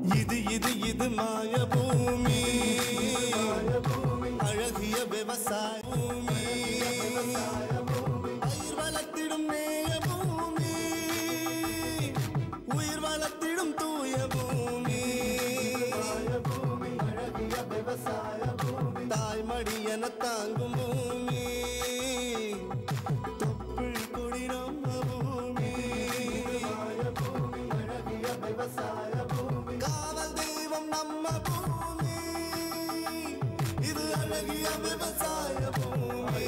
இது இது இது மாய பூமி அழகிய விவசாய பூமி பயிர் வளர்த்திடும் நேய பூமி உயிர் வளர்த்திடும் தூய பூமி அழகிய விவசாய பூமி தாய்மடி என தாங்கும் பூமி தொப்புள் கொடி நம்ம பூமி அழகிய விவசாய பூமி காவல் தெய்வம் நம்ம பூமி இது அழகிய விவசாய பூமி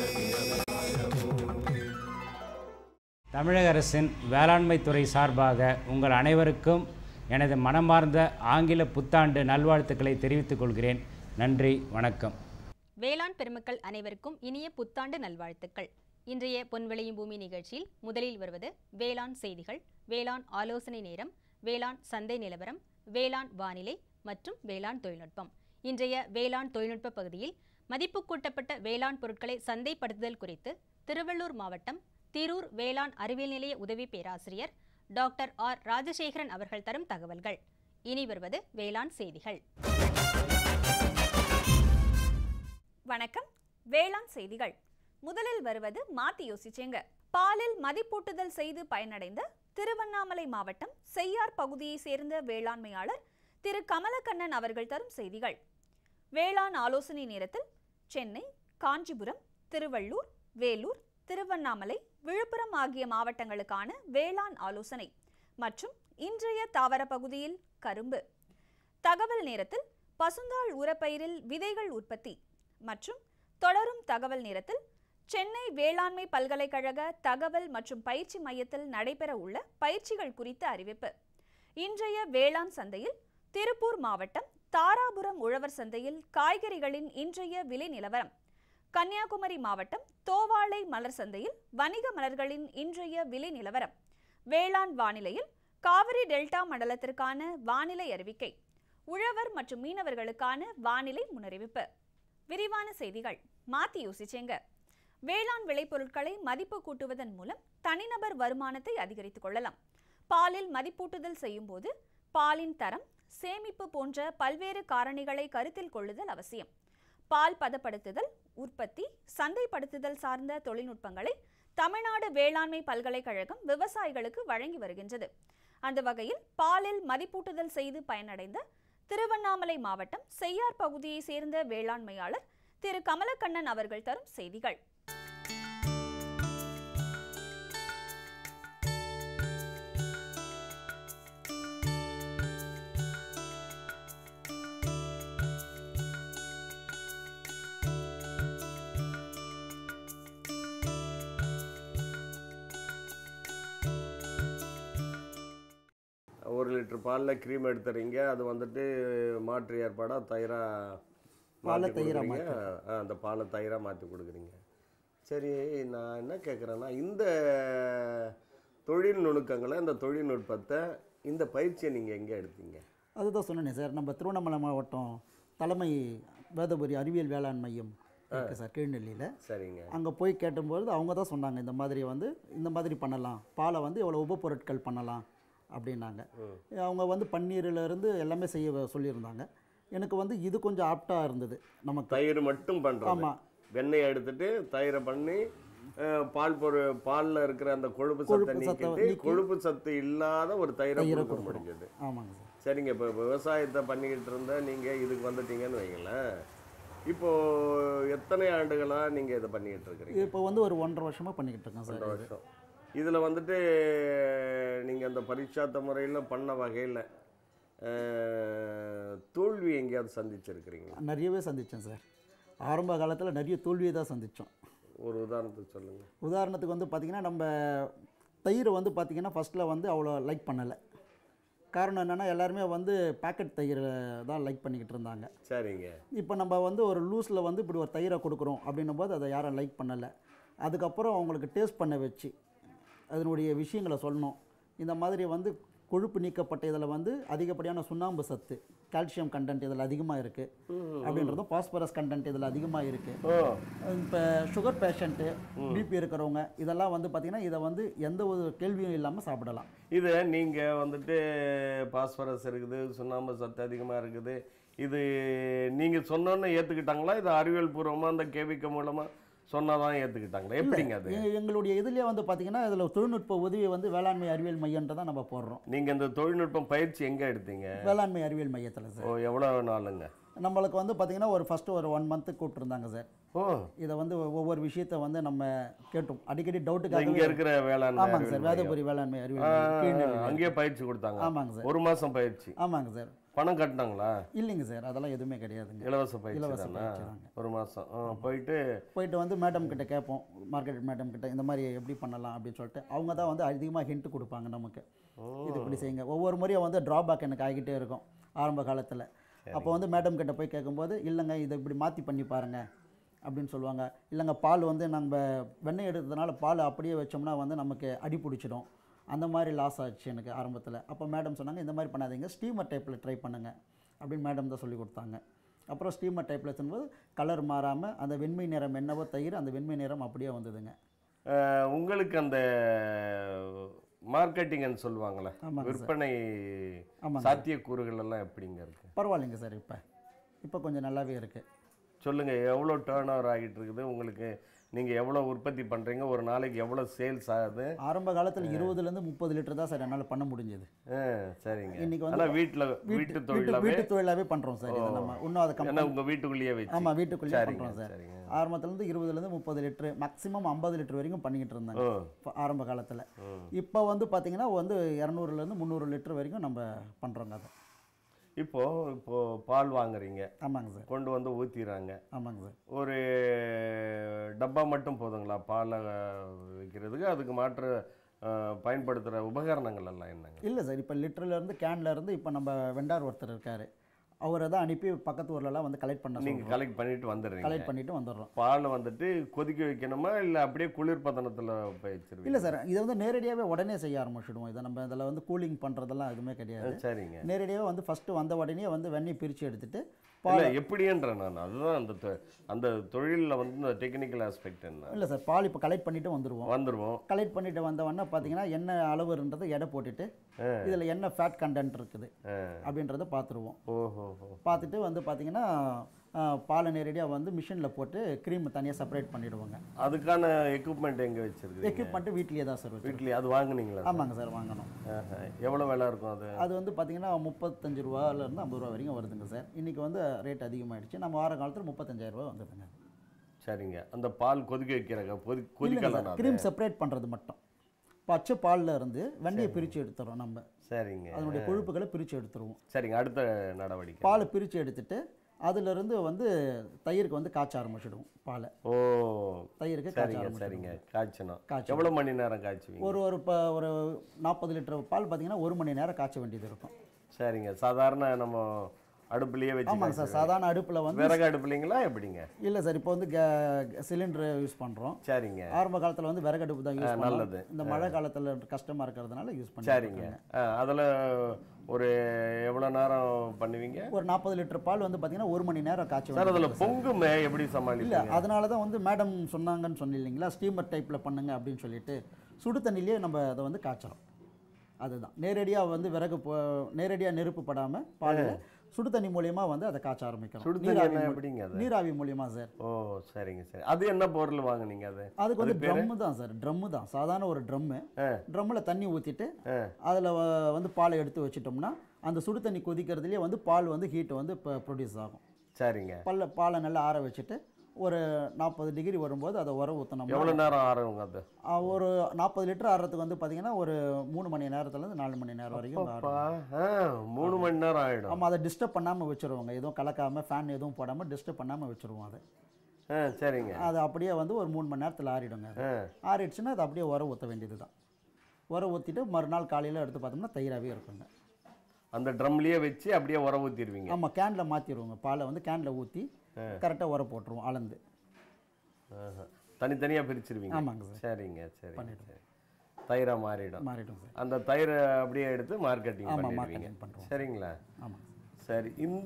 தமிழக அரசின் வேளாண்மை துறை சார்பாக உங்கள் அனைவருக்கும் எனது மனமார்ந்த ஆங்கில புத்தாண்டு நல்வாழ்த்துக்களை தெரிவித்துக் கொள்கிறேன் நன்றி வணக்கம் வேளாண் பெருமக்கள் அனைவருக்கும் இனிய புத்தாண்டு நல்வாழ்த்துக்கள் இன்றைய பொன்விளையும் பூமி நிகழ்ச்சியில் முதலில் வருவது வேளாண் செய்திகள் வேளாண் ஆலோசனை நேரம் வேளாண் சந்தை நிலவரம் வேளாண் வானிலை மற்றும் வேளாண் தொழில்நுட்பம் இன்றைய வேளாண் தொழில்நுட்ப பகுதியில் மதிப்பு கூட்டப்பட்ட வேளாண் பொருட்களை சந்தைப்படுத்துதல் குறித்து திருவள்ளூர் மாவட்டம் திரூர் வேளாண் அறிவியல் நிலைய உதவி பேராசிரியர் டாக்டர் ஆர் ராஜசேகரன் அவர்கள் தரும் தகவல்கள் இனி வருவது வேளாண் செய்திகள் வணக்கம் வேளாண் செய்திகள் முதலில் வருவது மாத்தி யோசிச்சேங்க பாலில் மதிப்பூட்டுதல் செய்து பயனடைந்த திருவண்ணாமலை மாவட்டம் செய்யார் பகுதியை சேர்ந்த வேளாண்மையாளர் திரு கமலக்கண்ணன் அவர்கள் தரும் செய்திகள் வேளாண் ஆலோசனை நேரத்தில் சென்னை காஞ்சிபுரம் திருவள்ளூர் வேலூர் திருவண்ணாமலை விழுப்புரம் ஆகிய மாவட்டங்களுக்கான வேளாண் ஆலோசனை மற்றும் இன்றைய தாவர பகுதியில் கரும்பு தகவல் நேரத்தில் பசுந்தாள் உரப்பயிரில் விதைகள் உற்பத்தி மற்றும் தொடரும் தகவல் நேரத்தில் சென்னை வேளாண்மை பல்கலைக்கழக தகவல் மற்றும் பயிற்சி மையத்தில் நடைபெற உள்ள பயிற்சிகள் குறித்த அறிவிப்பு இன்றைய வேளாண் சந்தையில் திருப்பூர் மாவட்டம் தாராபுரம் உழவர் சந்தையில் காய்கறிகளின் இன்றைய விலை நிலவரம் கன்னியாகுமரி மாவட்டம் தோவாளை மலர் சந்தையில் வணிக மலர்களின் இன்றைய விலை நிலவரம் வேளாண் வானிலையில் காவிரி டெல்டா மண்டலத்திற்கான வானிலை அறிவிக்கை உழவர் மற்றும் மீனவர்களுக்கான வானிலை முன்னறிவிப்பு விரிவான செய்திகள் மாத்தி யோசிச்சேங்க வேளாண் விளைபொருட்களை மதிப்பு கூட்டுவதன் மூலம் தனிநபர் வருமானத்தை அதிகரித்துக் கொள்ளலாம் பாலில் மதிப்பூட்டுதல் செய்யும் போது பாலின் தரம் சேமிப்பு போன்ற பல்வேறு காரணிகளை கருத்தில் கொள்ளுதல் அவசியம் பால் பதப்படுத்துதல் உற்பத்தி சந்தைப்படுத்துதல் சார்ந்த தொழில்நுட்பங்களை தமிழ்நாடு வேளாண்மை பல்கலைக்கழகம் விவசாயிகளுக்கு வழங்கி வருகின்றது அந்த வகையில் பாலில் மதிப்பூட்டுதல் செய்து பயனடைந்த திருவண்ணாமலை மாவட்டம் செய்யார் பகுதியை சேர்ந்த வேளாண்மையாளர் திரு கமலக்கண்ணன் அவர்கள் தரும் செய்திகள் ஒரு லிட்டர் பாலில் க்ரீம் எடுத்துறீங்க அது வந்துட்டு மாற்று ஏற்பாடாக தயிராக பாலை மாற்றி தயிரா கொடுக்குறீங்க ஆ, அந்த பாலை தயிராக மாற்றி கொடுக்குறீங்க சரி நான் என்ன கேட்குறேன்னா இந்த தொழில் நுணுக்கங்களை இந்த தொழில்நுட்பத்தை இந்த பயிற்சியை நீங்கள் எங்கே எடுத்தீங்க அதுதான் சொன்னேனே சார் நம்ம திருவண்ணாமலை மாவட்டம் தலைமை வேதபுரி அறிவியல் வேளாண் மையம் இருக்குது சார் கீழ்நெல்லியில் சரிங்க அங்கே போய் கேட்டும்போது அவங்க தான் சொன்னாங்க இந்த மாதிரி வந்து இந்த மாதிரி பண்ணலாம் பாலை வந்து இவ்வளோ உபப்பொருட்கள் பண்ணலாம் அப்படின்னாங்க அவங்க வந்து பன்னீர்ல இருந்து எல்லாமே செய்ய சொல்லியிருந்தாங்க எனக்கு வந்து இது கொஞ்சம் ஆப்டாக இருந்தது நமக்கு தயிர் மட்டும் பண்ணுறது ஆமாம் வெண்ணெயை எடுத்துட்டு தயிரை பண்ணி அஹ், பால் பொரு பாலில் இருக்கிற அந்த கொழுப்பு சத்தை கொழுப்பு சத்தை நீக்கிட்டு நீக்கி- கொழுப்பு சத்து இல்லாத ஒரு தயிரை தயிரை கொடுக்க கொடுக்குறோம். முடிஞ்சது ஆமாங்க சார் சரிங்க இப்போ விவசாயத்தை பண்ணிக்கிட்டு இருந்த நீங்கள் இதுக்கு வந்துட்டீங்கன்னு வைங்களேன் இப்போ எத்தனை ஆண்டுகளாக நீங்கள் இதை பண்ணிக்கிட்டு இருக்கிறீங்க இப்போ வந்து ஒரு ஒன்றரை வருஷமாக பண்ணிக்கிட்டு இருக்கேன் ரெண்டு சார் இது. வருஷம் இதில் வந்துட்டு நீங்கள் அந்த பரீட்சாத்த முறையில் பண்ண வகையில் தோல்வி எங்கேயாவது சந்திச்சிருக்கிறீங்களா நிறையவே சந்தித்தேன் சார் ஆரம்ப காலத்தில் நிறைய தோல்வியை தான் சந்தித்தோம் ஒரு உதாரணத்துக்கு சொல்லுங்கள் உதாரணத்துக்கு வந்து பார்த்திங்கன்னா நம்ம தயிரை வந்து பார்த்திங்கன்னா ஃபஸ்ட்டில் வந்து அவ்வளோ லைக் பண்ணலை காரணம் என்னென்னா எல்லாருமே வந்து பேக்கெட் தயிர் தான் லைக் பண்ணிக்கிட்டு இருந்தாங்க சரிங்க இப்போ நம்ம வந்து ஒரு லூஸில் வந்து இப்படி ஒரு தயிரை கொடுக்குறோம் அப்படின்னும் போது அதை யாரும் லைக் பண்ணலை அதுக்கப்புறம் அவங்களுக்கு டேஸ்ட் பண்ண வச்சு அதனுடைய விஷயங்களை சொல்லணும் இந்த மாதிரி வந்து கொழுப்பு நீக்கப்பட்ட இதில் வந்து அதிகப்படியான சுண்ணாம்பு சத்து கால்சியம் கண்டென்ட் இதில் அதிகமாக இருக்குது அப்படின்றதும் பாஸ்பரஸ் கண்டென்ட் இதில் அதிகமாக இருக்குது ஓ இப்போ சுகர் பேஷண்ட்டு பிபி இருக்கிறவங்க இதெல்லாம் வந்து பார்த்திங்கன்னா இதை வந்து எந்த ஒரு கேள்வியும் இல்லாமல் சாப்பிடலாம் இது நீங்கள் வந்துட்டு பாஸ்பரஸ் இருக்குது சுண்ணாம்பு சத்து அதிகமாக இருக்குது இது நீங்கள் சொன்னோன்னு ஏற்றுக்கிட்டாங்களா இது அறிவியல் பூர்வமாக அந்த கேவிக்க மூலமாக சொன்னாதான் ஏற்றுக்கிட்டாங்களா எப்படிங்க அது எ- எங்களுடைய இதுலேயே வந்து பார்த்திங்கன்னா இதில் தொழில்நுட்ப உதவி வந்து வேளாண்மை அறிவியல் மையம்ன்ற தான் நம்ம போடுறோம் நீங்கள் இந்த தொழில்நுட்பம் பயிற்சி எங்கே எடுத்தீங்க வேளாண்மை அறிவியல் மையத்தில் சார் ஓ எவ்வளோ நாளுங்க நம்மளுக்கு வந்து பார்த்திங்கன்னா ஒரு ஃபஸ்ட்டு ஒரு ஒன் மந்த்து கூப்பிட்டுருந்தாங்க சார் ஓ இதை வந்து ஒவ்வொரு விஷயத்தை வந்து நம்ம கேட்டோம் அடிக்கடி இங்கே டவுட்டுக்காக இருக்கிற வேளாண் ஆமாங்க சார் வேதபுரி வேளாண்மை அறிவியல் மையம், கீழ்நெல்வேலி. அங்கேயே பயிற்சி கொடுத்தாங்க ஆமாங்க சார் ஒரு மாதம் பயிற்சி ஆமாங்க சார் பணம் கட்டினாங்களா இல்லைங்க சார் அதெல்லாம் எதுவுமே கிடையாதுங்க இலவச பயிற்சி இலவச தானே பயிற்சி தாங்க. ஒரு மாதம் போயிட்டு போயிட்டு வந்து மேடம் கிட்ட கேட்போம் மார்க்கெட் மேடம் கிட்ட இந்த மாதிரி எப்படி பண்ணலாம் அப்படின்னு சொல்லிட்டு அவங்க தான் வந்து அதிகமாக ஹிண்ட் கொடுப்பாங்க நமக்கு இது இப்படி செய்யுங்க ஒவ்வொரு முறையும் வந்து ட்ராபேக் எனக்கு ஆகிட்டே இருக்கும் ஆரம்ப காலத்தில் அப்போ வந்து மேடம் கிட்ட போய் கேட்கும்போது இல்லைங்க இதை இப்படி மாற்றி பண்ணி பாருங்க அப்படின்னு சொல்லுவாங்க இல்லைங்க பால் வந்து நம்ம வெண்ணெய் எடுத்ததுனால பால் அப்படியே வச்சோம்னா வந்து நமக்கு அடி பிடிச்சிடும் அந்த மாதிரி லாஸ் ஆச்சு எனக்கு ஆரம்பத்தில் அப்போ மேடம் சொன்னாங்க இந்த மாதிரி பண்ணாதீங்க ஸ்டீமர் டைப்பில் ட்ரை பண்ணுங்க அப்படின்னு மேடம் தான் சொல்லி கொடுத்தாங்க அப்புறம் ஸ்டீமர் டைப்பில் வச்சும்போது கலர் மாறாமல் அந்த வெண்மை நிறம் என்னவோ தயிர் அந்த வெண்மை நிறம் அப்படியே வந்ததுங்க அஹ், உங்களுக்கு அந்த மார்க்கெட்டிங்னு சொல்லுவாங்கள்ல ஆமாங்க சார். விற்பனை ஆமாங்க. சாத்தியக்கூறுகள் எல்லாம் எப்படிங்க இருக்கு பரவாயில்லைங்க சார் இப்போ இப்போ கொஞ்சம் நல்லாவே இருக்குது சொல்லுங்க எவ்வளோ டேர்ன் ஓவர் ஆகிட்டு இருக்குது உங்களுக்கு நீங்கள் எவ்வளோ உற்பத்தி பண்ணுறீங்க ஒரு நாளைக்கு எவ்வளோ சேல்ஸ் ஆகுது ஆரம்ப காலத்தில் இருபதுலேருந்து முப்பது லிட்டர் தான் சார் என்னால் பண்ண முடிஞ்சது ஆ, சரிங்க இன்னைக்கு வந்து ஆனால் வீட்டில் வீட்டு வீட்டு தொழிலாவே வீட்டு தொழிலாகவே பண்ணுறோம் சார் இதை நம்ம இன்னும் அதை ஏன்னா கம்பெனி உங்கள் வீட்டுக்குள்ளேயே வச்சு ஆமாம் வீட்டுக்குள்ளேயே சரிங்க பண்ணுறோம் சார் சரிங்க ஆரம்பத்துலேருந்து இருபதுலேருந்து முப்பது லிட்டரு மேக்ஸிமம் ஐம்பது லிட்டர் வரைக்கும் பண்ணிக்கிட்டு இருந்தாங்க ஓ இப்ப ஆரம்ப காலத்தில் ம். இப்போ வந்து பார்த்தீங்கன்னா வந்து இரநூறுலேருந்து முந்நூறு லிட்டர் வரைக்கும் நம்ம பண்ணுறோங்க அதை இப்போ இப்போ பால் வாங்குறீங்க ஆமாங்க சார் கொண்டு வந்து ஊற்றிடுறாங்க ஆமாங்க சார் ஒரு டப்பா மட்டும் போதுங்களா பாலை வைக்கிறதுக்கு அதுக்கு மாற்று அஹ், பயன்படுத்துகிற உபகரணங்கள் எல்லாம் என்னங்க இல்லை சார் இப்போ லிட்டர்லேருந்து கேன்லேருந்து இப்போ நம்ம வெண்டார் ஒருத்தர் இருக்கார் அவரை தான் அனுப்பி பக்கத்து ஊர்லலாம் வந்து கலெக்ட் பண்ண நீங்கள் சொல்கிறோம் கலெக்ட் பண்ணிட்டு வந்துடுறீங்க கலெக்ட் பண்ணிட்டு வந்துடுறோம் பாலை வந்துட்டு கொதிக்க வைக்கணுமா இல்லை அப்படியே குளிர்பதனத்தில் வச்சிருவீங்க இல்லை சார் இதை வந்து நேரடியாகவே உடனே செய்ய ஆரம்பிச்சிடுவோம் இதை நம்ம இதில் வந்து கூலிங் பண்ணுறதெல்லாம் எதுவுமே கிடையாது சரிங்க நேரடியாகவே வந்து ஃபஸ்ட்டு வந்த உடனே வந்து வெண்ணெய் பிரித்து எடுத்துட்டு இல்லை பால் எப்படின்ற நான் அதுதான் அந்த தொ- அந்த தொழிலில் வந்து இந்த டெக்னிக்கல் ஆஸ்பெக்ட் என்ன இல்லை சார் பால் இப்போ கலெக்ட் பண்ணிட்டு வந்துடுவோம் வந்துடுவோம் கலெக்ட் பண்ணிட்டு வந்தவொடனே பார்த்தீங்கன்னா என்ன அளவுன்றது எடை போட்டுட்டு இதில் என்ன ஃபேட் கண்டென்ட் இருக்குது அப்படின்றத பார்த்துருவோம் ஓஹோ ஹோ பார்த்துட்டு வந்து பார்த்தீங்கன்னா ஆஹ், பாலை நேரடியாக வந்து மிஷினில் போட்டு க்ரீம் தனியாக செப்பரேட் பண்ணிடுவாங்க அதுக்கான எக்யூப்மெண்ட் எங்கே வச்சிருக்கீங்க எக்யூப்மெண்ட்டு வீட்லேயே தான் சார் வச்சு வீட்லயே அது வாங்குனீங்களா ஆமாங்க சார் வாங்கணும் ஆஹா. எவ்வளோ விலை இருக்கும் அது அது வந்து பார்த்தீங்கன்னா முப்பத்தஞ்சு ரூபாலேருந்து ஐம்பது ரூபா வரைக்கும் வருதுங்க சார் இன்றைக்கி வந்து ரேட் அதிகமாகிடுச்சு நம்ம வார காலத்தில் முப்பத்தஞ்சாயிரம் ரூபா வந்துடுங்க சரிங்க அந்த பால் கொதிக்க வைக்கிறாங்க கொதி இல்லைங்க கொதிக்கலாம் சார் க்ரீம் செப்பரேட் பண்ணுறது மட்டும் பச்சை பாலில் இருந்து வெண்ணெயை பிரித்து எடுத்துறோம் நம்ம சரிங்க அதனுடைய கொழுப்புகளை பிரித்து எடுத்துருவோம் சரிங்க அடுத்த நடவடிக்கை பாலை பிரித்து எடுத்துட்டு அதிலிருந்து வந்து தயிருக்கு வந்து காய்ச்ச ஆரம்பிச்சிடுவோம் பாலை ஓ தயிருக்கு காய்ச்ச சரிங்க ஆரம்பிச்சிடுவோம் சரிங்க காய்ச்சணும் காய்ச்சணும். எவ்வளோ மணி நேரம் காய்ச்சுவீங்க ஒரு ஒரு இப்போ ஒரு நாற்பது லிட்டர் பால் பார்த்தீங்கன்னா ஒரு மணி நேரம் காய்ச்ச வேண்டியது இருக்கும் சரிங்க சாதாரண நம்ம அடுப்புலயே வச்சு ஆமாங்க சார் காய்ச்சுவீங்க. சாதாரண அடுப்பில் வந்து விறகு அடுப்புலீங்களா எப்படிங்க இல்லை சார் இப்போ வந்து சிலிண்டர் யூஸ் பண்ணுறோம் சரிங்க ஆரம்ப காலத்தில் வந்து விறகு அடுப்பு தான் யூஸ் பண்ணோம் நல்லது. இந்த மழை காலத்தில் கஷ்டமாக இருக்கிறதுனால யூஸ் பண்ணி சரிங்க அதில் ஒரு எவ்வளோ நேரம் பண்ணுவீங்க ஒரு நாற்பது லிட்டர் பால் வந்து பார்த்தீங்கன்னா ஒரு மணி நேரம் காய்ச்ச சார் வேண்டியது அதில் பொங்குமே எப்படி இல்லை சமாளிப்பீங்க அதனால தான் வந்து மேடம் சொன்னாங்கன்னு சொன்னீங்க இல்லைங்களா ஸ்டீமர் டைப்பில் பண்ணுங்க அப்படின்னு சொல்லிட்டு சுடு தண்ணியிலே நம்ம அதை வந்து காய்ச்சறோம் அதுதான் நேரடியாக வந்து விறகு போ நேரடியாக நெருப்பு படாமல் பாலில் சுடு தண்ணி மூலியமாக வந்து அதை காய்ச்ச ஆரம்பிக்கிறோம் சுடு தண்ணி நீராவி என்ன மூலி- எப்படிங்க அது நீராவி மூலியமா சார் ஓ சரிங்க சரி அது என்ன பொருள் வாங்குனீங்க அது அதுக்கு வந்து அது பேரு? ட்ரம்மு தான் சார் ட்ரம்மு தான் சாதாரண ஒரு ட்ரம்மு ஆ. ட்ரம்மில் தண்ணி ஊற்றிட்டு ஆ. அதில் வந்து பாலை எடுத்து வச்சிட்டோம்னா அந்த சுடு தண்ணி கொதிக்கிறதுலேயே வந்து பால் வந்து ஹீட் வந்து இப்போ ப்ரொடியூஸ் ஆகும் சரிங்க பல்ல பாலை நல்லா ஆற வச்சுட்டு ஒரு நாற்பது டிகிரி வரும்போது அதை உர ஊற்றினோம்னா எவ்வளோ நேரம் ஆறுங்க அது ஆ, ஒரு நாற்பது லிட்டர் ஆடுறதுக்கு வந்து பார்த்தீங்கன்னா ஒரு மூணு மணி நேரத்துலேருந்து நாலு மணி நேரம் வரைக்கும் அப்பா, ஆடும் ஆ, மூணு மணி நேரம் ஆயிடும் ஆமாம் அதை டிஸ்டர்ப் பண்ணாமல் வச்சுருவாங்க எதுவும் கலக்காமல் ஃபேன் எதுவும் போடாமல் டிஸ்டர்ப் பண்ணாமல் வச்சுருவோம் அதை ஆ சரிங்க அது அப்படியே வந்து ஒரு மூணு மணி நேரத்தில் ஆறிடுங்க அது ஆ ஆறிடுச்சுன்னா அது அப்படியே உர ஊற்ற வேண்டியது தான் உர ஊற்றிட்டு மறுநாள் காலையில் எடுத்து பார்த்தோம்னா தயிராகவே இருக்குங்க அந்த ட்ரம்லயே வச்சு அப்படியே உர ஊற்றிடுவீங்க ஆமாம் கேனில் மாற்றிடுவோங்க பாலை வந்து கேனில் ஊற்றி கரெக்டாக உர போட்டுருவோம் அளந்து தனித்தனியாக பிரிச்சிருவீங்க ஆமாங்க சார் சரிங்க சரி பண்ணிடுவோம். சரி தயிரா மாறிடும் மாறிடும் சார் அந்த தயிரை அப்படியே எடுத்து மார்க்கெட்டிங் ஆமாம் பண்ணிடுவீங்க மார்க்கெட்டிங் பண்ணுறோம் சரிங்களா ஆமாம் சரி இந்த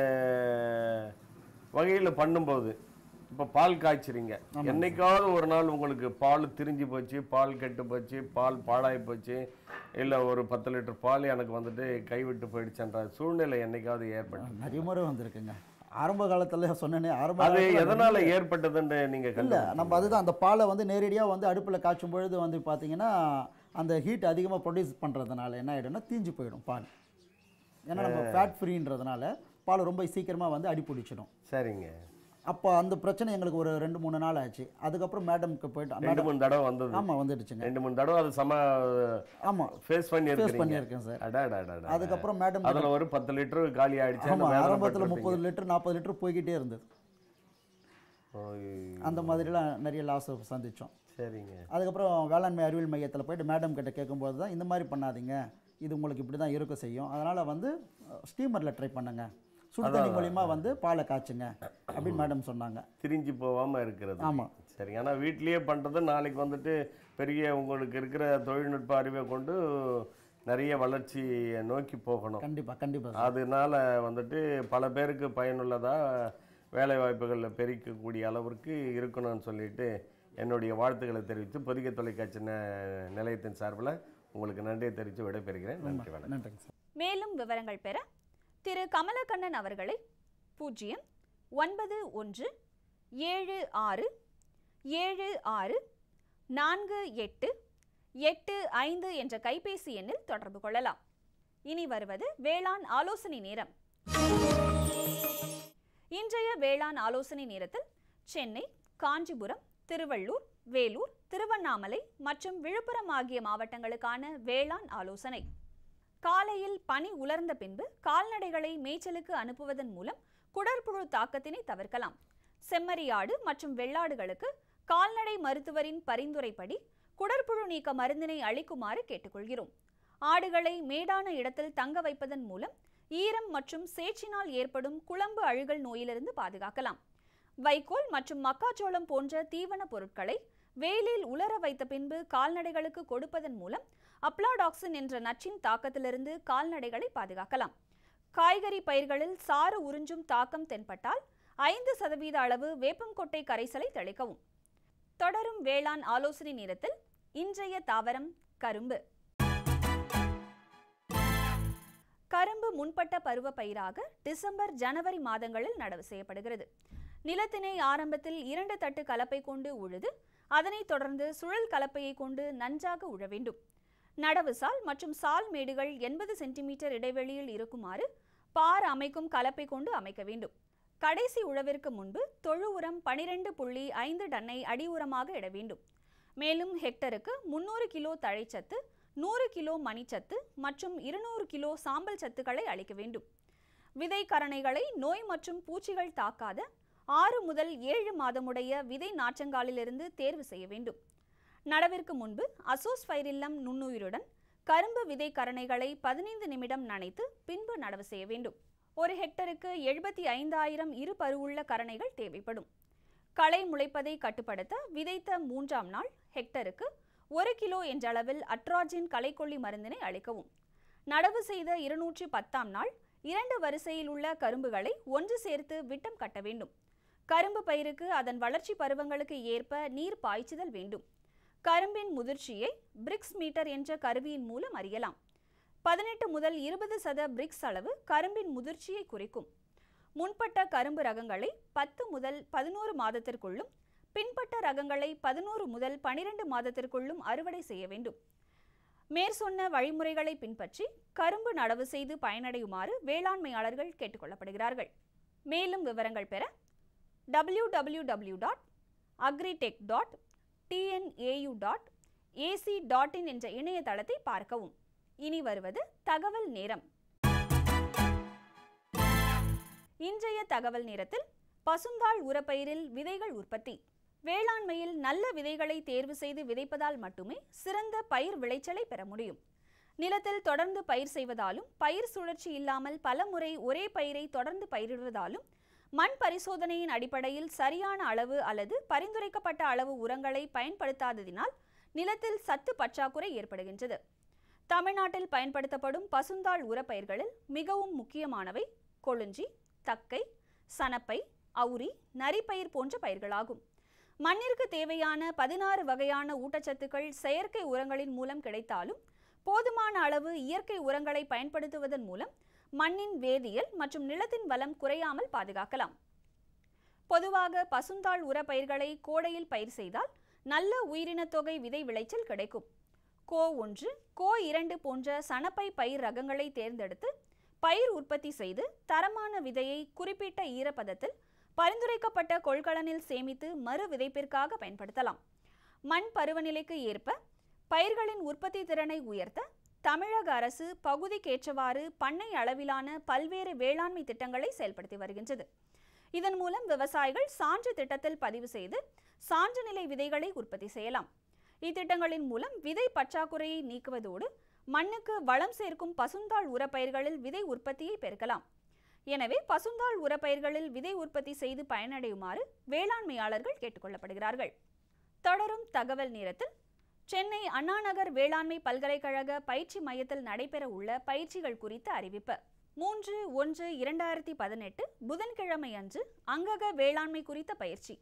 வகையில் பண்ணும்போது இப்போ பால் காய்ச்சுறீங்க என்னைக்காவது ஒரு நாள் உங்களுக்கு பால் திரிஞ்சு போச்சு பால் கெட்டு போச்சு பால் பாழாய் போச்சு இல்லை ஒரு பத்து லிட்டர் பால் எனக்கு வந்துட்டு கைவிட்டு போயிடுச்சுன்ற சூழ்நிலை என்னைக்காவது ஏற்பட்டு நிறைய முறை வந்திருக்குங்க ஆரம்ப காலத்தில் சொன்னேனே ஆரம்ப அது காலத்துல எதனால ஏற்பட்டதுன்னு நீங்க இல்லை கண்டு நம்ம அதுதான் அந்த பாலை வந்து நேரடியாக வந்து அடுப்பில் காய்ச்சும் பொழுது வந்து பார்த்தீங்கன்னா அந்த ஹீட் அதிகமாக ப்ரொடியூஸ் பண்ணுறதுனால என்ன ஆகிடும்னா தீஞ்சு போயிடும் பால் ஏன்னா நம்ம ஃபேட் ஃப்ரீன்றதுனால பால் ரொம்ப சீக்கிரமாக வந்து அடி பிடிச்சிடும் சரிங்க அப்போ அந்த பிரச்சனை எங்களுக்கு ஒரு ரெண்டு மூணு நாள் ஆச்சு அதுக்கப்புறம் மேடம்க்கு போயிட்டு ரெண்டு மேடம் மூணு தடவை வந்தது ஆமாம் வந்துடுச்சுங்க ரெண்டு மூணு தடவை அது சம ஆமாம் ஃபேஸ் பண்ணி ஃபேஸ் இருக்கிறீங்க பண்ணியிருக்கேன் சார் அடாடாடா அதுக்கப்புறம் மேடம் அதுல ஒரு பத்து லிட்டர் காலி ஆயிடுச்சு அந்த ஆமாம் வேதனை ஆரம்பத்தில் பட்டிருப்பீங்க. முப்பது லிட்டர் நாற்பது லிட்டர் போய்கிட்டே இருந்தது ஓய், அந்த மாதிரிலாம் நிறைய லாஸ் சந்தித்தோம் சரிங்க அதுக்கப்புறம் வேளாண்மை அறிவியல் மையத்தில் போயிட்டு மேடம் கிட்ட கேட்கும்போது தான் இந்த மாதிரி பண்ணாதீங்க இது உங்களுக்கு இப்படி தான் இருக்க செய்யும் அதனால் வந்து ஸ்டீமரில் ட்ரை பண்ணுங்க சுடு தண்ணி மூலிமா வந்து பாலை காய்ச்சுங்க அப்படின்னு மேடம் சொன்னாங்க திரிஞ்சு போகாம இருக்கிறது ஆமாம் சரி ஆனா வீட்லயே பண்றது நாளைக்கு வந்துட்டு பெரிய உங்களுக்கு இருக்கிற தொழில்நுட்ப அறிவை கொண்டு நிறைய வளர்ச்சியை நோக்கி போகணும் கண்டிப்பாக கண்டிப்பாக அதனால வந்துட்டு பல பேருக்கு பயனுள்ளதா வேலை வாய்ப்புகளை பெருக்கக்கூடிய அளவிற்கு இருக்கணும்னு சொல்லிட்டு என்னுடைய வாழ்த்துக்களை தெரிவித்து பொதிகை தொலைக்காட்சி ந- நிலையத்தின் சார்பில் உங்களுக்கு நன்றியை தெரிவித்து விடைபெறுகிறேன் நன்றி வணக்கம் நன்றிங்க சார் மேலும் விவரங்கள் பெற திரு கமலக்கண்ணன் அவர்களை பூஜ்ஜியம் ஒன்பது ஒன்று ஏழு ஆறு ஏழு ஆறு நான்கு எட்டு எட்டு ஐந்து என்ற கைபேசி எண்ணில் தொடர்பு கொள்ளலாம் இனி வருவது வேளாண் ஆலோசனை நேரம் இன்றைய வேளாண் ஆலோசனை நேரத்தில் சென்னை காஞ்சிபுரம் திருவள்ளூர் வேலூர் திருவண்ணாமலை மற்றும் விழுப்புரம் ஆகிய மாவட்டங்களுக்கான வேளாண் ஆலோசனை காலையில் பனி உலர்ந்த பின்பு கால்நடைகளை மேய்ச்சலுக்கு அனுப்புவதன் மூலம் குடற்புழு தாக்கத்தினை தவிர்க்கலாம் செம்மறியாடு மற்றும் வெள்ளாடுகளுக்கு கால்நடை மருத்துவரின் பரிந்துரைப்படி குடற்புழு நீக்க மருந்தினை அளிக்குமாறு கேட்டுக்கொள்கிறோம் ஆடுகளை மேடான இடத்தில் தங்க வைப்பதன் மூலம் ஈரம் மற்றும் சேற்றினால் ஏற்படும் குழம்பு அழுகல் நோயிலிருந்து பாதுகாக்கலாம் வைக்கோல் மற்றும் மக்காச்சோளம் போன்ற தீவன பொருட்களை வெயிலில் உலர வைத்த பின்பு கால்நடைகளுக்கு கொடுப்பதன் மூலம் அப்ளாடாக்சின் என்ற நச்சின் தாக்கத்திலிருந்து கால்நடைகளை பாதுகாக்கலாம் காய்கறி பயிர்களில் சாறு உறிஞ்சும் தாக்கம் தென்பட்டால் ஐந்து சதவீத அளவு வேப்பங்கொட்டை கரைசலை தெளிக்கவும் தொடரும் வேளாண் ஆலோசனை நேரத்தில் இன்றைய தாவரம் கரும்பு கரும்பு முன்பட்ட பருவ பயிராக டிசம்பர் ஜனவரி மாதங்களில் நடவு செய்யப்படுகிறது நிலத்தினை ஆரம்பத்தில் இரண்டு தட்டு கலப்பை கொண்டு உழுது அதனைத் தொடர்ந்து சுழல் கலப்பையை கொண்டு நன்றாக உழ வேண்டும் நடவு சால் மற்றும் சால் மேடுகள் எண்பது சென்டிமீட்டர் இடைவெளியில் இருக்குமாறு பார் அமைக்கும் கலப்பை கொண்டு அமைக்க வேண்டும் கடைசி உழவிற்கு முன்பு தொழு உரம் பனிரெண்டு புள்ளி ஐந்து டன்னை அடி உரமாக இட வேண்டும் மேலும் ஹெக்டருக்கு முன்னூறு கிலோ தழைச்சத்து நூறு கிலோ மணிச்சத்து மற்றும் இருநூறு கிலோ சாம்பல் சத்துக்களை அளிக்க வேண்டும் விதை கரணைகளை நோய் மற்றும் பூச்சிகள் தாக்காத ஆறு முதல் ஏழு மாதமுடைய விதை நாற்றங்காலிலிருந்து தேர்வு செய்ய வேண்டும் நடவிற்கு முன்பு அசோஸ்பைரில்லம் நுண்ணுயிருடன் கரும்பு விதை கரணைகளை பதினைந்து நிமிடம் நனைத்து பின்பு நடவு செய்ய வேண்டும் ஒரு ஹெக்டருக்கு எழுபத்தி ஐந்தாயிரம் இரு பருவுள்ள கரணைகள் தேவைப்படும் களை முளைப்பதை கட்டுப்படுத்த விதைத்த மூன்றாம் நாள் ஹெக்டருக்கு ஒரு கிலோ என்ற அளவில் அட்ராஜின் களைக்கொல்லி மருந்தினை அளிக்கவும் நடவு செய்த இருநூற்றி பத்தாம் நாள் இரண்டு வரிசையில் உள்ள கரும்புகளை ஒன்று சேர்த்து விட்டம் கட்ட வேண்டும் கரும்பு பயிருக்கு அதன் வளர்ச்சி பருவங்களுக்கு ஏற்ப நீர் பாய்ச்சுதல் வேண்டும் கரும்பின் முதிர்ச்சியை பிரிக்ஸ் மீட்டர் என்ற கருவியின் மூலம் அறியலாம் பதினெட்டு முதல் இருபது சத பிரிக்ஸ் அளவு கரும்பின் முதிர்ச்சியை குறிக்கும் முன்பட்ட கரும்பு ரகங்களை பத்து முதல் பதினோரு மாதத்திற்குள்ளும் பின்பட்ட ரகங்களை பதினோரு முதல் பனிரெண்டு மாதத்திற்குள்ளும் அறுவடை செய்ய வேண்டும் மேற்சொன்ன வழிமுறைகளை பின்பற்றி கரும்பு நடவு செய்து பயனடையுமாறு வேளாண்மையாளர்கள் கேட்டுக்கொள்ளப்படுகிறார்கள் மேலும் விவரங்கள் பெற W W W dot agritech dot TNAU dot AC dot in என்ற இணையதளத்தை பார்க்கவும் இனி வருவது தகவல் நேரம் இன்றைய தகவல் நேரத்தில் பசுந்தாள் உரப்பயிரில் விதைகள் உற்பத்தி வேளாண்மையில் நல்ல விதைகளை தேர்வு செய்து விதைப்பதால் மட்டுமே சிறந்த பயிர் விளைச்சலை பெற முடியும் நிலத்தில் தொடர்ந்து பயிர் செய்வதாலும் பயிர் சுழற்சி இல்லாமல் பல முறை ஒரே பயிரை தொடர்ந்து பயிரிடுவதாலும் மண் பரிசோதனையின் அடிப்படையில் சரியான அளவு அல்லது பரிந்துரைக்கப்பட்ட அளவு உரங்களை பயன்படுத்தாததினால் நிலத்தில் சத்து பற்றாக்குறை ஏற்படுகின்றது தமிழ்நாட்டில் பயன்படுத்தப்படும் பசுந்தாள் உரப்பயிர்களில் மிகவும் முக்கியமானவை கொழுஞ்சி தக்கை சணப்பை அவுரி நரிப்பயிர் போன்ற பயிர்களாகும் மண்ணிற்கு தேவையான பதினாறு வகையான ஊட்டச்சத்துக்கள் செயற்கை உரங்களின் மூலம் கிடைத்தாலும் போதுமான அளவு இயற்கை உரங்களை பயன்படுத்துவதன் மூலம் மண்ணின் வேதியியல் மற்றும் நிலத்தின் வளம் குறையாமல் பாதுகாக்கலாம் பொதுவாக பசுந்தாள் உர பயிர்களை கோடையில் பயிர் செய்தால் நல்ல உயிரினத் தொகை விதை விளைச்சல் கிடைக்கும் கோ ஒன்று கோ இரண்டு போன்ற சணப்பை பயிர் ரகங்களை தேர்ந்தெடுத்து பயிர் உற்பத்தி செய்து தரமான விதையை குறிப்பிட்ட ஈரப்பதத்தில் பரிந்துரைக்கப்பட்ட கொள்கலனில் சேமித்து மறு விதைப்பிற்காக பயன்படுத்தலாம் மண் பருவநிலைக்கு ஏற்ப பயிர்களின் உற்பத்தி திறனை உயர்த்த தமிழக அரசு பகுதிக்கேற்றவாறு பண்ணை அளவிலான பல்வேறு வேளாண்மை திட்டங்களை செயல்படுத்தி வருகின்றது இதன் மூலம் விவசாயிகள் சான்று திட்டத்தில் பதிவு செய்து சான்று நிலை விதைகளை உற்பத்தி செய்யலாம் இத்திட்டங்களின் மூலம் விதை பற்றாக்குறையை நீக்குவதோடு மண்ணுக்கு வளம் சேர்க்கும் பசுந்தாள் உரப்பயிர்களில் விதை உற்பத்தியை பெருக்கலாம் எனவே பசுந்தாள் உரப்பயிர்களில் விதை உற்பத்தி செய்து பயனடையுமாறு வேளாண்மையாளர்கள் கேட்டுக்கொள்ளப்படுகிறார்கள் தொடரும் தகவல் நேரத்தில் சென்னை அண்ணாநகர் வேளாண்மை பல்கலைக்கழக பயிற்சி மையத்தில் நடைபெற உள்ள பயிற்சிகள் குறித்த அறிவிப்பு மூன்று ஒன்று இரண்டாயிரத்தி பதினெட்டு புதன்கிழமை அன்று அங்கக வேளாண்மை குறித்த பயிற்சி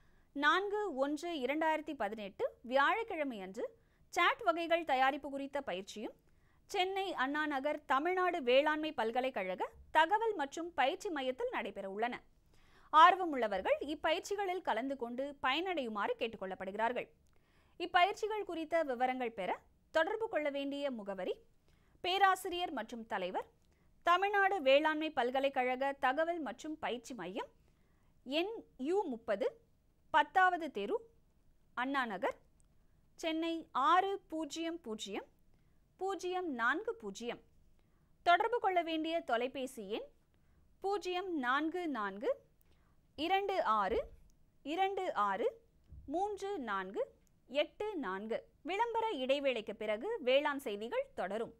நான்கு ஒன்று இரண்டாயிரத்தி பதினெட்டு வியாழக்கிழமை அன்று சாட் வகைகள் தயாரிப்பு குறித்த பயிற்சியும் சென்னை அண்ணா நகர் தமிழ்நாடு வேளாண்மை பல்கலைக்கழக தகவல் மற்றும் பயிற்சி மையத்தில் நடைபெற உள்ளன ஆர்வமுள்ளவர்கள் இப்பயிற்சிகளில் கலந்து கொண்டு பயனடையுமாறு கேட்டுக்கொள்ளப்படுகிறார்கள் இப்பயிற்சிகள் குறித்த விவரங்கள் பெற தொடர்பு கொள்ள வேண்டிய முகவரி பேராசிரியர் மற்றும் தலைவர் தமிழ்நாடு வேளாண்மை பல்கலைக்கழக தகவல் மற்றும் பயிற்சி மையம் எண் யு முப்பது பத்தாவது தெரு அண்ணா நகர் சென்னை ஆறு பூஜ்ஜியம் பூஜ்ஜியம் பூஜ்ஜியம் நான்கு பூஜ்ஜியம் தொடர்பு கொள்ள வேண்டிய தொலைபேசி எண் பூஜ்ஜியம் நான்கு நான்கு இரண்டு ஆறு இரண்டு ஆறு மூன்று நான்கு எட்டு நான்கு விளம்பர இடைவேளைக்கு பிறகு வேளாண் செய்திகள் தொடரும்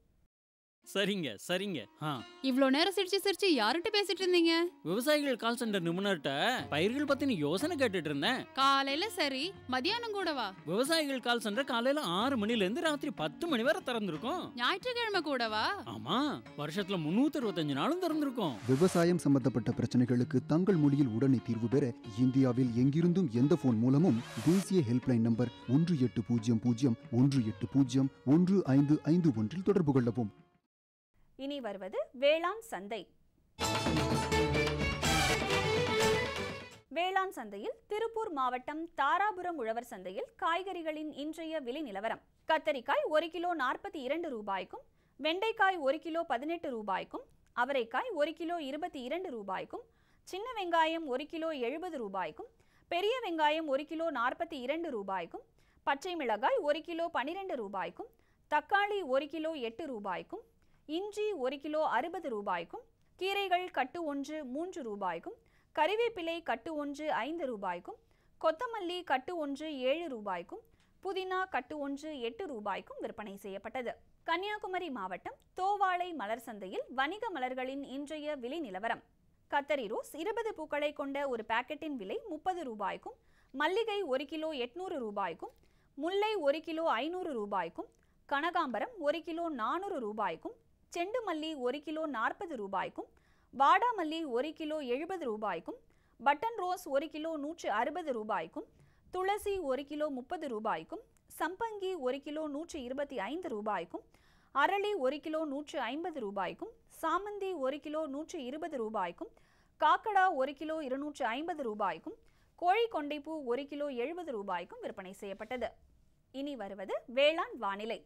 சரிங்க சரிங்க ஆ இவ்ளோ நேரம் சிரிச்சு சிரிச்சு யார்கிட்ட பேசிட்டு இருந்தீங்க விவசாயிகள் கால் சென்டர் நிபுணர்கிட்ட பயிர்கள் பத்தின யோசனை கேட்டுட்டு இருந்தேன் காலையில சரி மதியானம் கூடவா விவசாயிகள் கால் சென்டர் காலையில ஆறு மணில இருந்து ராத்திரி பத்து மணி வரை திறந்திருக்கும் ஞாயிற்றுக்கிழமை கூடவா ஆமா வருஷத்துல முன்னூத்தி அறுபத்தஞ்சு நாளும் திறந்திருக்கும் விவசாயம் சம்பந்தப்பட்ட பிரச்சனைகளுக்கு தங்கள் மொழியில் உடனே தீர்வு பெற இந்தியாவில் எங்கிருந்தும் எந்த போன் மூலமும் தேசிய ஹெல்ப்லைன் நம்பர் ஒன்று எட்டு பூஜ்ஜியம் பூஜ்ஜியம் ஒன்று எட்டு பூஜ்ஜியம் ஒன்று ஐந்து ஐந்து ஒன்றில் தொடர்பு கொள்ளவும் இனி வருவது வேளாண் சந்தை வேளாண் சந்தையில் திருப்பூர் மாவட்டம் தாராபுரம் உழவர் சந்தையில் காய்கறிகளின் இன்றைய விலை நிலவரம் கத்தரிக்காய் ஒரு கிலோ நாற்பத்தி இரண்டு ரூபாய்க்கும் வெண்டைக்காய் ஒரு கிலோ பதினெட்டு ரூபாய்க்கும் அவரைக்காய் ஒரு கிலோ இருபத்தி இரண்டு ரூபாய்க்கும் சின்ன வெங்காயம் ஒரு கிலோ எழுபது ரூபாய்க்கும் பெரிய வெங்காயம் ஒரு கிலோ நாற்பத்தி இரண்டு ரூபாய்க்கும் பச்சை மிளகாய் ஒரு கிலோ பன்னிரெண்டு ரூபாய்க்கும் தக்காளி ஒரு கிலோ எட்டு ரூபாய்க்கும் இஞ்சி ஒரு கிலோ அறுபது ரூபாய்க்கும் கீரைகள் கட்டு ஒன்று மூன்று ரூபாய்க்கும் கறிவேப்பிலை கட்டு ஒன்று ஐந்து ரூபாய்க்கும் கொத்தமல்லி கட்டு ஒன்று ஏழு ரூபாய்க்கும் புதினா கட்டு ஒன்று எட்டு ரூபாய்க்கும் விற்பனை செய்யப்பட்டது கன்னியாகுமரி மாவட்டம் தோவாளை மலர் சந்தையில் வணிக மலர்களின் இன்றைய விலை நிலவரம் கத்தரி ரோஸ் இருபது பூக்களை கொண்ட ஒரு பாக்கெட்டின் விலை முப்பது ரூபாய்க்கும் மல்லிகை ஒரு கிலோ எட்நூறு ரூபாய்க்கும் முல்லை ஒரு கிலோ ஐநூறு ரூபாய்க்கும் கனகாம்பரம் ஒரு கிலோ நானூறு ரூபாய்க்கும் செண்டு மல்லி ஒரு கிலோ நாற்பது ரூபாய்க்கும் வாடாமல்லி ஒரு கிலோ எழுபது ரூபாய்க்கும் பட்டன் ரோஸ் ஒரு கிலோ நூற்று அறுபது ரூபாய்க்கும் துளசி ஒரு கிலோ முப்பது ரூபாய்க்கும் சம்பங்கி ஒரு கிலோ நூற்று இருபத்தி ஐந்து ரூபாய்க்கும் அரளி ஒரு கிலோ நூற்று ஐம்பது ரூபாய்க்கும் சாமந்தி ஒரு கிலோ நூற்று இருபது ரூபாய்க்கும் காக்கடா ஒரு கிலோ இருநூற்று ஐம்பது ரூபாய்க்கும் கோழி கொண்டைப்பூ ஒரு கிலோ எழுபது ரூபாய்க்கும் விற்பனை செய்யப்பட்டது இனி வருவது வேளாண் வானிலை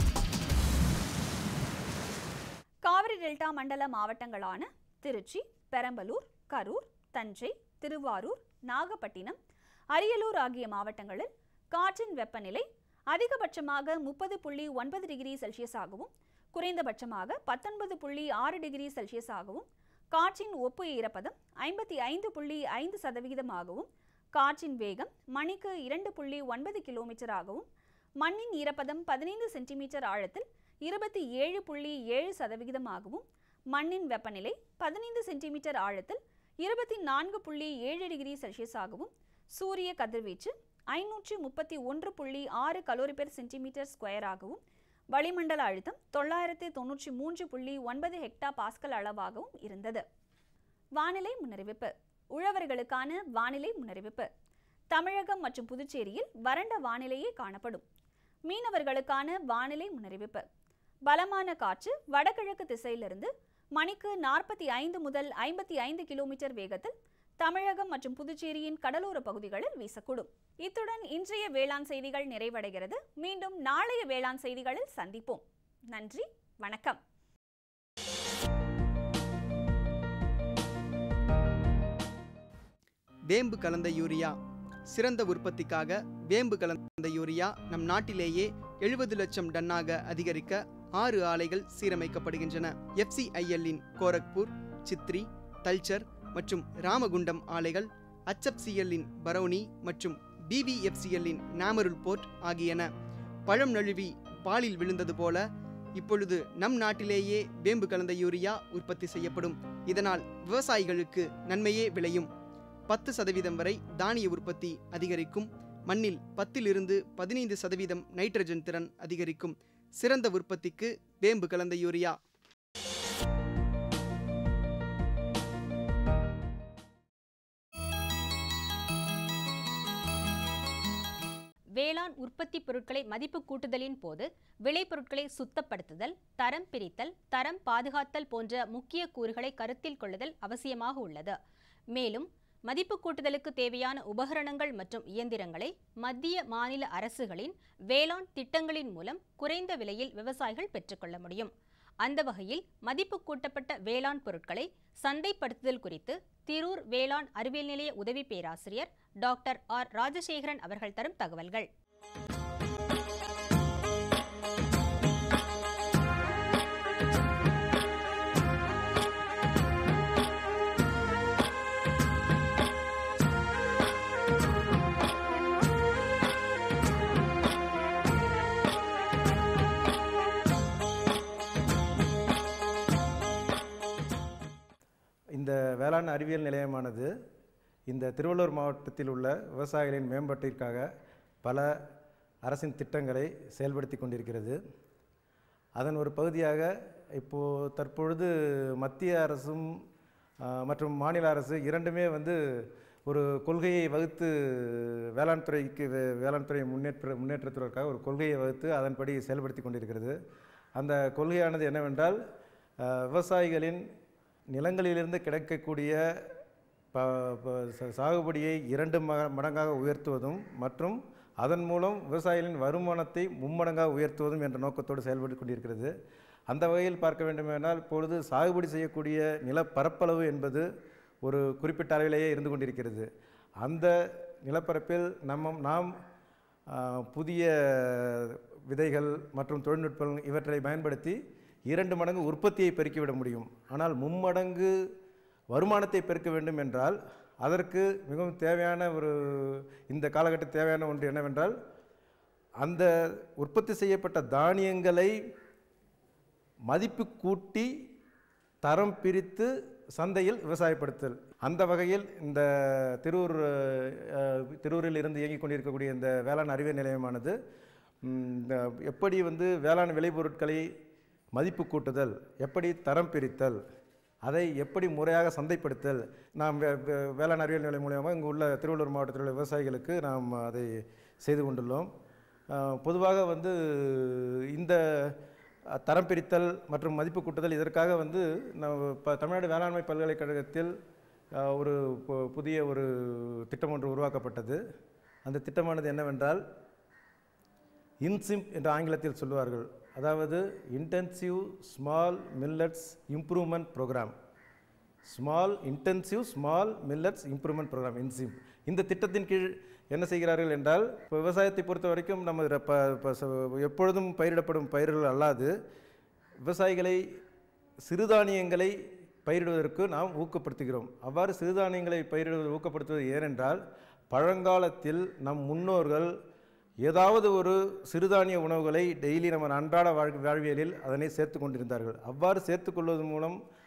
காவிரி டெல்டா மண்டல மாவட்டங்களான திருச்சி பெரம்பலூர் கரூர் தஞ்சை திருவாரூர் நாகப்பட்டினம் அரியலூர் ஆகிய மாவட்டங்களில் காற்றின் வெப்பநிலை அதிகபட்சமாக முப்பது புள்ளி ஒன்பது டிகிரி செல்சியஸாகவும் குறைந்தபட்சமாக பத்தொன்பது புள்ளி ஆறு டிகிரி செல்சியஸாகவும் காற்றின் ஒப்பு ஈரப்பதம் ஐம்பத்தி ஐந்து புள்ளி ஐந்து சதவிகிதமாகவும் காற்றின் வேகம் மணிக்கு இரண்டு புள்ளி ஒன்பது கிலோமீட்டராகவும் மண்ணின் ஈரப்பதம் பதினைந்து சென்டிமீட்டர் ஆழத்தில் இருபத்தி ஏழு புள்ளி ஏழு சதவிகிதமாகவும் மண்ணின் வெப்பநிலை பதினைந்து சென்டிமீட்டர் ஆழத்தில் இருபத்தி நான்கு புள்ளி ஏழு டிகிரி செல்சியஸாகவும் சூரிய கதிர்வீச்சு ஐநூற்றி முப்பத்தி ஒன்று புள்ளி ஆறு கலோரி பெர் சென்டிமீட்டர் ஸ்கொயராகவும் வளிமண்டல அழுத்தம் தொள்ளாயிரத்தி தொன்னூற்றி மூன்று புள்ளி ஒன்பது ஹெக்டா பாஸ்கல் அளவாகவும் இருந்தது வானிலை முன்னறிவிப்பு உழவர்களுக்கான வானிலை முன்னறிவிப்பு தமிழகம் மற்றும் புதுச்சேரியில் வறண்ட வானிலையே காணப்படும் மீனவர்களுக்கான வானிலை முன்னறிவிப்பு பலமான காற்று வடகிழக்கு திசையிலிருந்து மணிக்கு நாற்பத்தி ஐந்து முதல் ஐம்பத்தி ஐந்து கிலோமீட்டர் வேகத்தில் தமிழகம் மற்றும் புதுச்சேரியின் கடலோர பகுதிகளில் வீசக்கூடும் இத்துடன் இன்றைய வேளாண் செய்திகள் நிறைவடைகிறது மீண்டும் நாளைய வேளாண் செய்திகளில் சந்திப்போம் நன்றி வணக்கம் வேம்பு கலந்த யூரியா சிறந்த உற்பத்திக்காக வேம்பு கலந்த யூரியா நம் நாட்டிலேயே எழுபது லட்சம் டன்னாக அதிகரிக்க ஆறு ஆலைகள் சீரமைக்கப்படுகின்றன எஃப்சிஐஎல்லின் கோரக்பூர் சித்ரி தல்ச்சர் மற்றும் ராமகுண்டம் ஆலைகள் HFCL-இன் பரௌனி மற்றும் பிவிஎஃப்சிஎல்லின் நாமருல் போர்ட் ஆகியன பழம் நழுவி பாலில் விழுந்தது போல இப்பொழுது நம் நாட்டிலேயே வேம்பு கலந்த யூரியா உற்பத்தி செய்யப்படும் இதனால் விவசாயிகளுக்கு நன்மையே விளையும் பத்து சதவீதம் வரை தானிய உற்பத்தி அதிகரிக்கும் மண்ணில் பத்திலிருந்து பதினைந்து சதவீதம் நைட்ரஜன் திறன் அதிகரிக்கும் சிறந்த உற்பத்திக்கு வேம்பு கலந்த யூரியா வேளாண் உற்பத்தி பொருட்களை மதிப்பு கூட்டுதலின் போது விளைபொருட்களை சுத்தப்படுத்துதல் தரம் பிரித்தல் தரம் பாதுகாத்தல் போன்ற முக்கிய கூறுகளை கருத்தில் கொள்ளுதல் அவசியமாக உள்ளது மேலும் மதிப்பு கூட்டுதலுக்கு தேவையான உபகரணங்கள் மற்றும் இயந்திரங்களை மத்திய மாநில அரசுகளின் வேளாண் திட்டங்களின் மூலம் குறைந்த விலையில் விவசாயிகள் பெற்றுக்கொள்ள முடியும் அந்த வகையில் மதிப்பு கூட்டப்பட்ட வேளாண் பொருட்களை சந்தைப்படுத்துதல் குறித்து திரூர் வேளாண் அறிவியல் நிலைய உதவி பேராசிரியர் டாக்டர் ஆர் ராஜசேகரன் அவர்கள் தரும் தகவல்கள் இந்த வேளாண் அறிவியல் நிலையமானது இந்த திருவள்ளூர் மாவட்டத்தில் உள்ள விவசாயிகளின் மேம்பாட்டிற்காக பல அரசின் திட்டங்களை செயல்படுத்தி கொண்டிருக்கிறது அதன் ஒரு பகுதியாக இப்போது தற்பொழுது மத்திய அரசும் ஆ, மற்றும் மாநில அரசு இரண்டுமே வந்து ஒரு கொள்கையை வகுத்து வேளாண் துறைக்கு வே- வேளாண் துறை முன்னேற்ற முன்னேற்றத்திற்காக ஒரு கொள்கையை வகுத்து அதன்படி செயல்படுத்தி கொண்டிருக்கிறது அந்த கொள்கையானது என்னவென்றால் ஆ, விவசாயிகளின் நிலங்களிலிருந்து கிடைக்கக்கூடிய ப ப- ச- சாகுபடியை இரண்டு ம மடங்காக உயர்த்துவதும் மற்றும் அதன் மூலம் விவசாயிகளின் வருமானத்தை மும்மடங்காக உயர்த்துவதும் என்ற நோக்கத்தோடு செயல்பட்டு கொண்டிருக்கிறது அந்த வகையில் பார்க்க வேண்டுமானால் இப்பொழுது சாகுபடி செய்யக்கூடிய நிலப்பரப்பளவு என்பது ஒரு குறிப்பிட்ட அளவிலேயே இருந்து கொண்டிருக்கிறது அந்த நிலப்பரப்பில் நம்ம நாம் ஆ, புதிய விதைகள் மற்றும் தொழில்நுட்பங்கள் இவற்றை பயன்படுத்தி இரண்டு மடங்கு உற்பத்தியை பெருக்கிவிட முடியும் ஆனால் மும்மடங்கு வருமானத்தை பெருக்க வேண்டும் என்றால் அதற்கு மிகவும் தேவையான ஒரு இந்த காலகட்ட தேவையான ஒன்று என்னவென்றால் அந்த உற்பத்தி செய்யப்பட்ட தானியங்களை மதிப்பு கூட்டி தரம் பிரித்து சந்தையில் விவசாயப்படுத்தல் அந்த வகையில் இந்த திருவூர் அஹ், திருவூரில் இருந்து இயங்கிக் கொண்டிருக்கக்கூடிய இந்த வேளாண் அறிவியல் நிலையமானது ம், இந்த எப்படி வந்து வேளாண் விளைபொருட்களை மதிப்பு கூட்டுதல் எப்படி தரம் பிரித்தல் அதை எப்படி முறையாக சந்தைப்படுத்தல் நாம் வே- வே- வேளாண் அறிவியல் நிலையம் மூலியமாக இங்கு உள்ள திருவள்ளூர் மாவட்டத்தில் உள்ள விவசாயிகளுக்கு நாம் அதை செய்து கொண்டுள்ளோம் அஹ், பொதுவாக வந்து இந்த அஹ், தரம் பிரித்தல் மற்றும் மதிப்பு கூட்டுதல் இதற்காக வந்து நம்ம இப்போ தமிழ்நாடு வேளாண்மை பல்கலைக்கழகத்தில் அஹ், ஒரு பு- புதிய ஒரு திட்டம் ஒன்று உருவாக்கப்பட்டது அந்த திட்டமானது என்னவென்றால் இன்சிம்ப் என்று ஆங்கிலத்தில் சொல்லுவார்கள் அதாவது intensive small millets improvement programme small intensive small millets improvement programme இன்சிம் இந்த திட்டத்தின் கீழ் என்ன செய்கிறார்கள் என்றால் இப்போ விவசாயத்தை பொறுத்த வரைக்கும் நம்ம இத ப- ப- ச- எப்பொழுதும் பயிரிடப்படும் பயிர்கள் அல்லாது விவசாயிகளை சிறுதானியங்களை பயிரிடுவதற்கு நாம் ஊக்கப்படுத்துகிறோம் அவ்வாறு சிறுதானியங்களை பயிரிடுவது ஊக்கப்படுத்துவது ஏனென்றால் பழங்காலத்தில் நம் முன்னோர்கள் ஏதாவது ஒரு சிறுதானிய உணவுகளை டெய்லி நம்ம அன்றாட வாழ் வாழ்வியலில் அதனை சேர்த்து கொண்டிருந்தார்கள் அவ்வாறு சேர்த்து கொள்வதன் மூலம்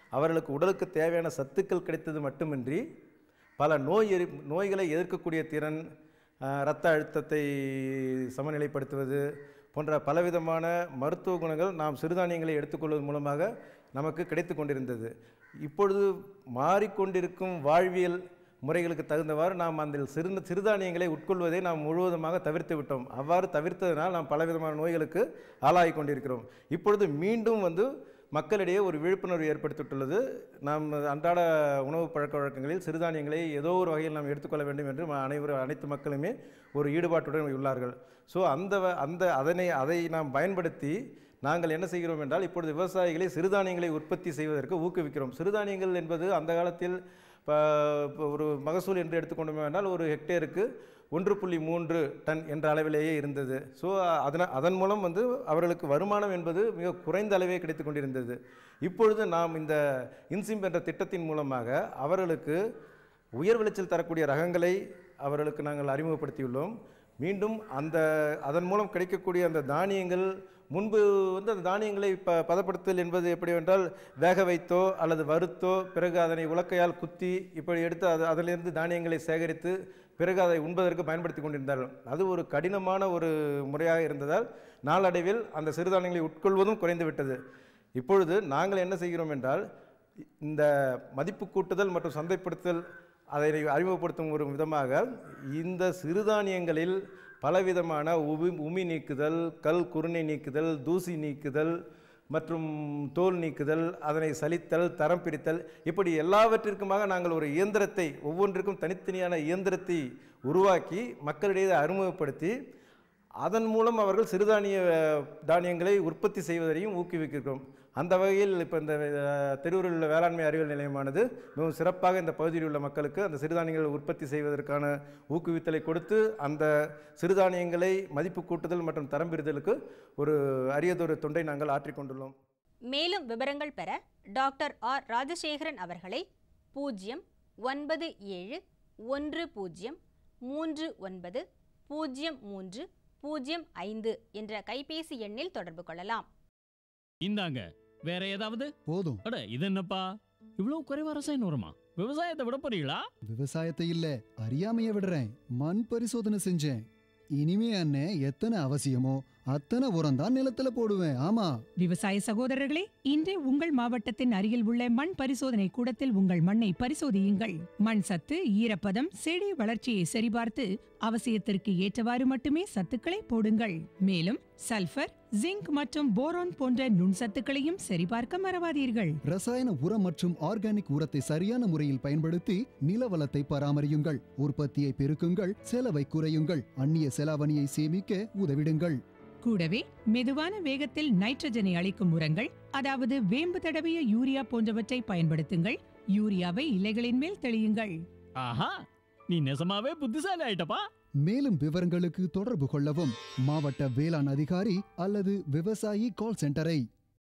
அவர்களுக்கு உடலுக்கு தேவையான சத்துக்கள் கிடைத்தது மட்டுமின்றி பல நோய் எரி நோய்களை எதிர்க்கக்கூடிய திறன் அஹ், இரத்த அழுத்தத்தை சமநிலைப்படுத்துவது போன்ற பலவிதமான மருத்துவ குணங்கள் நாம் சிறுதானியங்களை எடுத்துக்கொள்வது மூலமாக நமக்கு கிடைத்து கொண்டிருந்தது இப்பொழுது மாறிக்கொண்டிருக்கும் வாழ்வியல் முறைகளுக்கு தகுந்தவாறு நாம் அந்த சிறு சிறுதானியங்களை உட்கொள்வதை நாம் முழுவதுமாக தவிர்த்து விட்டோம் அவ்வாறு தவிர்த்ததனால் நாம் பலவிதமான நோய்களுக்கு ஆளாகி கொண்டிருக்கிறோம் இப்பொழுது மீண்டும் வந்து மக்களிடையே ஒரு விழிப்புணர்வு ஏற்படுத்தியுள்ளது நாம் அன்றாட உணவு பழக்க வழக்கங்களில் சிறுதானியங்களை ஏதோ ஒரு வகையில் நாம் எடுத்துக்கொள்ள வேண்டும் என்று ம- அனைவரும் அனைத்து மக்களுமே ஒரு ஈடுபாட்டுடன் உள்ளார்கள் ஸோ அந்த வ- அந்த அதனை அதை நாம் பயன்படுத்தி நாங்கள் என்ன செய்கிறோம் என்றால் இப்பொழுது விவசாயிகளை சிறுதானியங்களை உற்பத்தி செய்வதற்கு ஊக்குவிக்கிறோம் சிறுதானியங்கள் என்பது அந்த காலத்தில் ப- இப்போ ஒரு மகசூல் என்று எடுத்துக்கொண்டோம் என்றால் ஒரு ஹெக்டேருக்கு ஒன்று புள்ளி மூன்று டன் என்ற அளவிலேயே இருந்தது ஸோ அதன அதன் மூலம் வந்து அவர்களுக்கு வருமானம் என்பது மிக குறைந்த அளவே கிடைத்து கொண்டிருந்தது இப்பொழுது நாம் இந்த இன்சிம் என்ற திட்டத்தின் மூலமாக அவர்களுக்கு உயர் விளைச்சல் தரக்கூடிய ரகங்களை அவர்களுக்கு நாங்கள் அறிமுகப்படுத்தியுள்ளோம் மீண்டும் அந்த அதன் மூலம் கிடைக்கக்கூடிய அந்த தானியங்கள் முன்பு வந்து அந்த தானியங்களை ப பதப்படுத்தல் என்பது எப்படி என்றால் வேக வைத்தோ அல்லது வறுத்தோ பிறகு அதனை உலக்கையால் குத்தி இப்படி எடுத்து அது அதிலிருந்து தானியங்களை சேகரித்து பிறகு அதை உண்பதற்கு பயன்படுத்தி கொண்டிருந்தார்கள் அது ஒரு கடினமான ஒரு முறையாக இருந்ததால் நாளடைவில் அந்த சிறுதானியங்களை உட்கொள்வதும் குறைந்து விட்டது இப்பொழுது நாங்கள் என்ன செய்கிறோம் என்றால் இந்த மதிப்பு கூட்டுதல் மற்றும் சந்தைப்படுத்துதல் அதை அறிமுகப்படுத்தும் ஒரு விதமாக இந்த சிறுதானியங்களில் பலவிதமான உமி உமி நீக்குதல் கல் குருணை நீக்குதல் தூசி நீக்குதல் மற்றும் தோல் நீக்குதல் அதனை சலித்தல் தரம் பிரித்தல் இப்படி எல்லாவற்றிற்குமாக நாங்கள் ஒரு இயந்திரத்தை ஒவ்வொன்றிற்கும் தனித்தனியான இயந்திரத்தை உருவாக்கி மக்களிடையே அறிமுகப்படுத்தி அதன் மூலம் அவர்கள் சிறுதானிய அஹ், தானியங்களை உற்பத்தி செய்வதையும் ஊக்குவிக்கிறோம் அந்த வகையில் இப்போ இந்த அஹ், திருவூரில் உள்ள வேளாண்மை அறிவியல் நிலையமானது மிகவும் சிறப்பாக இந்த பகுதியில் உள்ள மக்களுக்கு அந்த சிறுதானியங்களை உற்பத்தி செய்வதற்கான ஊக்குவித்தலை கொடுத்து அந்த சிறுதானியங்களை மதிப்பு கூட்டுதல் மற்றும் தரம் பெறுதலுக்கு ஒரு அரியதொரு தொண்டை நாங்கள் ஆற்றிக்கொண்டுள்ளோம் மேலும் விவரங்கள் பெற டாக்டர் ஆர் ராஜசேகரன் அவர்களை பூஜ்ஜியம் ஒன்பது ஏழு ஒன்று பூஜ்ஜியம் மூன்று ஒன்பது பூஜ்ஜியம் மூன்று பூஜ்ஜியம் ஐந்து என்ற கைபேசி எண்ணில் தொடர்பு கொள்ளலாம் இந்தாங்க வேற ஏதாவது போதும் அட இது என்னப்பா இவ்வளவு குறைவா ரசாயன உரமா விவசாயத்தை விட போறீங்களா விவசாயத்தை இல்ல அறியாமைய விடுறேன் மண் பரிசோதனை செஞ்சேன் இனிமே அண்ணே எத்தனை அவசியமோ அத்தனை உரம் தான் நிலத்துல போடுவேன் ஆமா விவசாய சகோதரர்களே இன்றே உங்கள் மாவட்டத்தின் அருகில் உள்ள மண் பரிசோதனை கூடத்தில் உங்கள் மண்ணை பரிசோதியுங்கள் மண் சத்து ஈரப்பதம் செடி வளர்ச்சியை சரிபார்த்து அவசியத்திற்கு ஏற்றவாறு மட்டுமே சத்துக்களை போடுங்கள் மேலும் சல்பர் ஜிங்க் மற்றும் போரான் போன்ற நுண்சத்துக்களையும் சரிபார்க்க மறவாதீர்கள் ரசாயன உரம் மற்றும் ஆர்கானிக் உரத்தை சரியான முறையில் பயன்படுத்தி நில வளத்தை பராமரியுங்கள் உற்பத்தியை பெருக்குங்கள் செலவை குறையுங்கள் அந்நிய செலாவணியை சேமிக்க உதவிடுங்கள் கூடவே மெதுவான வேகத்தில் நைட்ரஜனை அளிக்கும் உரங்கள் அதாவது வேம்பு தடவிய யூரியா போன்றவற்றை பயன்படுத்துங்கள் யூரியாவை இலைகளின் மேல் தெளியுங்கள் ஆஹா நீ நெசமாவே புத்திசாலி ஆயிட்டப்பா மேலும் விவரங்களுக்கு தொடர்பு கொள்ளவும் மாவட்ட வேளாண் அதிகாரி அல்லது விவசாயி கால் சென்டரை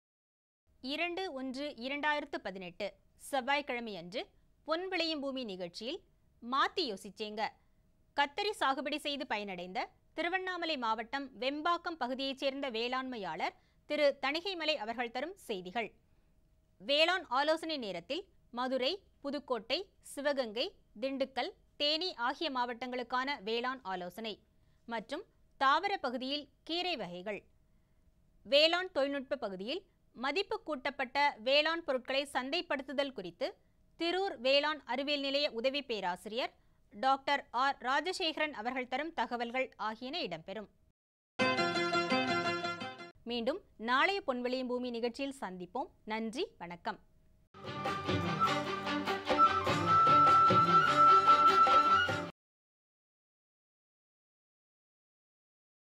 இரண்டு ஒன்று இரண்டாயிரத்து பதினெட்டு செவ்வாய்க்கிழமை அன்று பொன் விளையும் பூமி நிகழ்ச்சியில் மாத்தி யோசிச்சேங்க கத்தரி சாகுபடி செய்து பயனடைந்த திருவண்ணாமலை மாவட்டம் வெம்பாக்கம் பகுதியைச் சேர்ந்த வேளாண்மையாளர் திரு தணிகைமலை அவர்கள் தரும் செய்திகள் வேளாண் ஆலோசனை நேரத்தில் மதுரை புதுக்கோட்டை சிவகங்கை திண்டுக்கல் தேனி ஆகிய மாவட்டங்களுக்கான வேளாண் ஆலோசனை மற்றும் தாவர பகுதியில் கீரை வகைகள் வேளாண் தொழில்நுட்ப பகுதியில் மதிப்பு கூட்டப்பட்ட வேளாண் பொருட்களை சந்தைப்படுத்துதல் குறித்து திரூர் வேளாண் அறிவியல் நிலைய உதவி பேராசிரியர் டாக்டர் ஆர் ராஜசேகரன் அவர்கள் தரும் தகவல்கள் ஆகியன இடம்பெறும் மீண்டும் நாளைய பொன்வெளியும் பூமி நிகழ்ச்சியில் சந்திப்போம் நன்றி வணக்கம்